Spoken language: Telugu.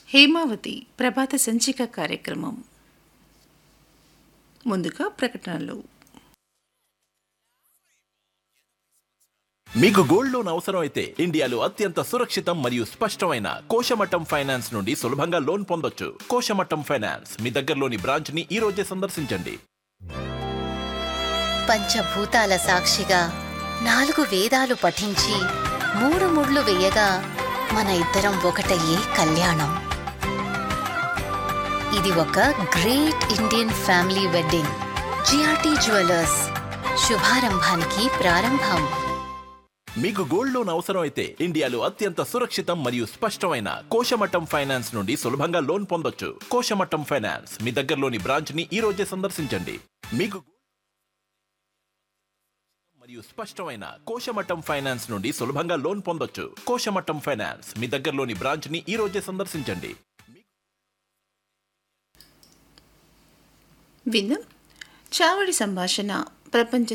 హేమావతి ప్రభాత సంచిక కార్యక్రమం ముందుగా ప్రకటనలు మీకు గోల్డ్ లోన్ అవసరం అయితే ఇండియాలో అత్యంత సురక్షితం మరియు స్పష్టమైన కోశమట్టం ఫైనాన్స్ నుండి సులభంగా లోన్ పొందొచ్చు కోశమట్టం ఫైనాన్స్ మీ దగ్గరలోని బ్రాంచ్ ని ఈ రోజే సందర్శించండి పంచభూతాల సాక్షిగా నాలుగు వేదాలు పఠించి మూడు ముళ్ళు వేయగా మన ఇద్దరం ఒకటయ్యే కళ్యాణం ఇది ఒక great Indian family wedding GRT jewellers శుభారంభానికి ప్రారంభం మీకు గోల్డ్ లోన్ అవసరం అయితే ఇండియాలో అత్యంత సురక్షితం మరియు స్పష్టమైన కోశమట్టం ఫైనాన్స్ నుండి సులభంగా లోన్ పొందొచ్చు కోశమట్టం ఫైనాన్స్ మీ దగ్గరలోని బ్రాంచ్ ని ఈ రోజే సందర్శించండి మీకు మరియు స్పష్టమైన కోశమట్టం ఫైనాన్స్ నుండి సులభంగా లోన్ పొందొచ్చు కోశమట్టం ఫైనాన్స్ మీ దగ్గరలోని బ్రాంచ్ ని ఈ రోజే సందర్శించండి విందాం చావడి సంభాషణ ప్రపంచ